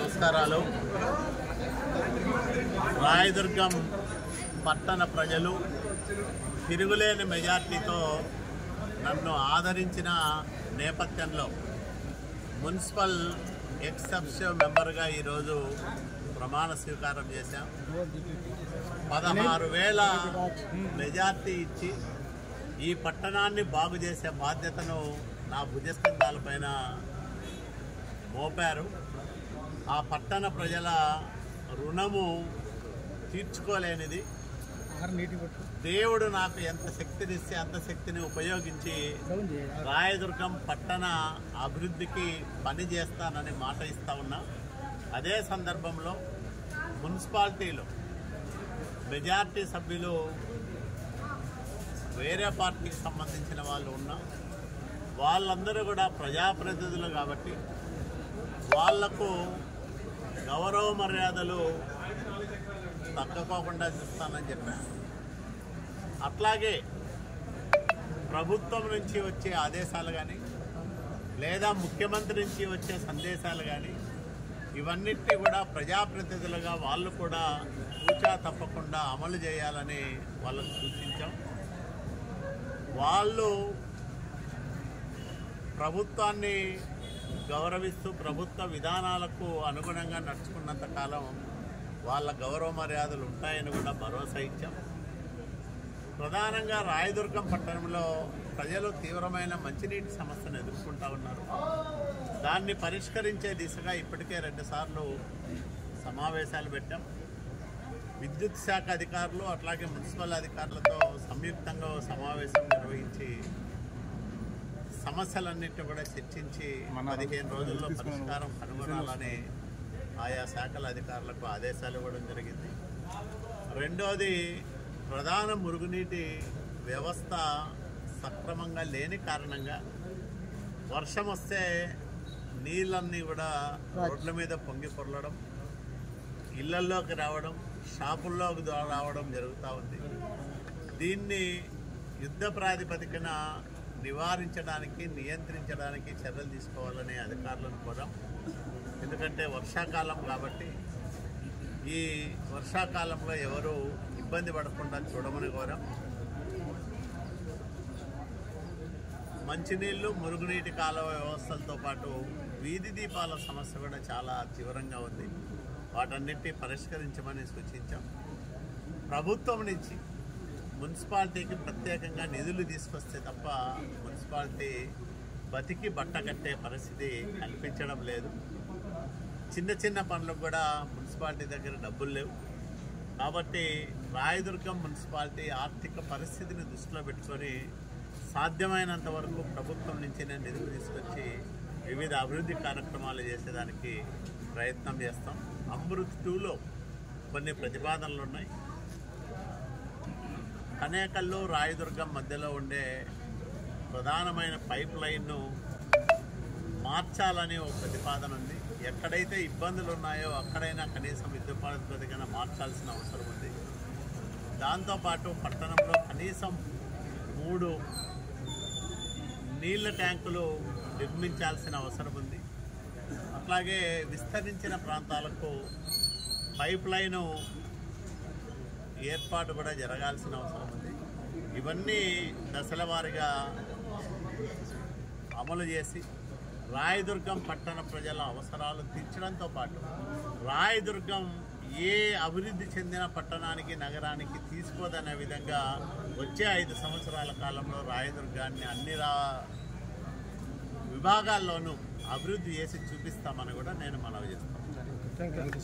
నమస్కారాలు రాయదుర్గం పట్టణ ప్రజలు తిరుగులేని మెజార్టీతో నన్ను ఆదరించిన నేపథ్యంలో మున్సిపల్ ఎక్సెప్షన్ మెంబర్గా ఈరోజు ప్రమాణ స్వీకారం చేశాం పదహారు వేల మెజార్టీ ఇచ్చి ఈ పట్టణాన్ని బాగు చేసే బాధ్యతను నా భుజస్కంధాలపైన మోపారు ఆ పట్టణ ప్రజల రుణము తీర్చుకోలేనిది దేవుడు నాకు ఎంత శక్తినిస్తే అంత శక్తిని ఉపయోగించి రాయదుర్గం పట్టణ అభివృద్ధికి పని చేస్తానని మాట ఇస్తా ఉన్నా అదే సందర్భంలో మున్సిపాలిటీలో మెజార్టీ సభ్యులు వేరే పార్టీకి సంబంధించిన వాళ్ళు ఉన్నా వాళ్ళందరూ కూడా ప్రజాప్రతినిధులు కాబట్టి వాళ్లకు గౌరవ మర్యాదలు తగ్గకోకుండా చూస్తానని చెప్పాను అట్లాగే ప్రభుత్వం నుంచి వచ్చే ఆదేశాలు కానీ లేదా ముఖ్యమంత్రి నుంచి వచ్చే సందేశాలు కానీ ఇవన్నిటినీ కూడా ప్రజాప్రతినిధులుగా వాళ్ళు కూడా కూచా తప్పకుండా అమలు చేయాలని వాళ్ళకు సూచించాం వాళ్ళు ప్రభుత్వాన్ని గౌరవిస్తూ ప్రభుత్వ విధానాలకు అనుగుణంగా నడుచుకున్నంత కాలం వాళ్ళ గౌరవ మర్యాదలు ఉంటాయని కూడా భరోసా ఇచ్చాం ప్రధానంగా రాయదుర్గం పట్టణంలో ప్రజలు తీవ్రమైన మంచినీటి సమస్యను ఎదుర్కొంటా ఉన్నారు దాన్ని పరిష్కరించే దిశగా ఇప్పటికే రెండుసార్లు సమావేశాలు పెట్టాం విద్యుత్ శాఖ అధికారులు అట్లాగే మున్సిపల్ అధికారులతో సంయుక్తంగా ఓ సమావేశం నిర్వహించి సమస్యలన్నింటినీ కూడా చర్చించి పదిహేను రోజుల్లో పరిష్కారం కనుగొనాలని ఆయా శాఖల అధికారులకు ఆదేశాలు ఇవ్వడం జరిగింది రెండోది ప్రధాన మురుగునీటి వ్యవస్థ సక్రమంగా లేని కారణంగా వర్షం వస్తే నీళ్ళన్నీ కూడా రోడ్ల మీద పొంగి పొరలడం ఇళ్లల్లోకి రావడం షాపుల్లోకి దా- రావడం జరుగుతూ ఉంది దీన్ని యుద్ధ ప్రాతిపదికన నివారించడానికి నియంత్రించడానికి చర్యలు తీసుకోవాలని అధికారులను కోరాం ఎందుకంటే వర్షాకాలం కాబట్టి ఈ వర్షాకాలంలో ఎవరు ఇబ్బంది పడకుండా చూడమని కోరాం మంచినీళ్లు మురుగునీటి కాలువ వ్యవస్థలతో పాటు వీధి దీపాల సమస్య కూడా చాలా తీవ్రంగా ఉంది వాటన్నిటిని పరిష్కరించమని సూచించాం ప్రభుత్వం నుంచి మున్సిపాలిటీకి ప్రత్యేకంగా నిధులు తీసుకొస్తే తప్ప మున్సిపాలిటీ బతికి బట్ట కట్టే పరిస్థితి కల్పించడం లేదు చిన్న చిన్న పనులకు కూడా మున్సిపాలిటీ దగ్గర డబ్బులు లేవు కాబట్టి రాయదుర్గం మున్సిపాలిటీ ఆర్థిక పరిస్థితిని దృష్టిలో పెట్టుకొని సాధ్యమైనంత వరకు ప్రభుత్వం నుంచి నేను నిధులు తీసుకొచ్చి వివిధ అభివృద్ధి కార్యక్రమాలు చేసేదానికి ప్రయత్నం చేస్తాం అమృత్ టూలో కొన్ని ప్రతిపాదనలు ఉన్నాయి కనేకల్లో రాయదుర్గం మధ్యలో ఉండే ప్రధానమైన పైప్ లైన్ను మార్చాలని ఒక ప్రతిపాదన ఉంది ఎక్కడైతే ఇబ్బందులు ఉన్నాయో అక్కడైనా కనీసం విద్యుత్ ప్రాతిపదికన మార్చాల్సిన అవసరం ఉంది దాంతోపాటు పట్టణంలో కనీసం మూడు నీళ్ళ ట్యాంకులు నిర్మించాల్సిన అవసరం ఉంది అట్లాగే విస్తరించిన ప్రాంతాలకు పైప్ లైను ఏర్పాటు కూడా జరగాల్సిన అవసరం ఉంది ఇవన్నీ దశల వారీగా అమలు చేసి రాయదుర్గం పట్టణ ప్రజల అవసరాలు తీర్చడంతో పాటు రాయదుర్గం ఏ అభివృద్ధి చెందిన పట్టణానికి నగరానికి తీసుకోదనే విధంగా వచ్చే ఐదు సంవత్సరాల కాలంలో రాయదుర్గాన్ని అన్ని రా విభాగాల్లోనూ అభివృద్ధి చేసి చూపిస్తామని కూడా నేను మనవి చేస్తాను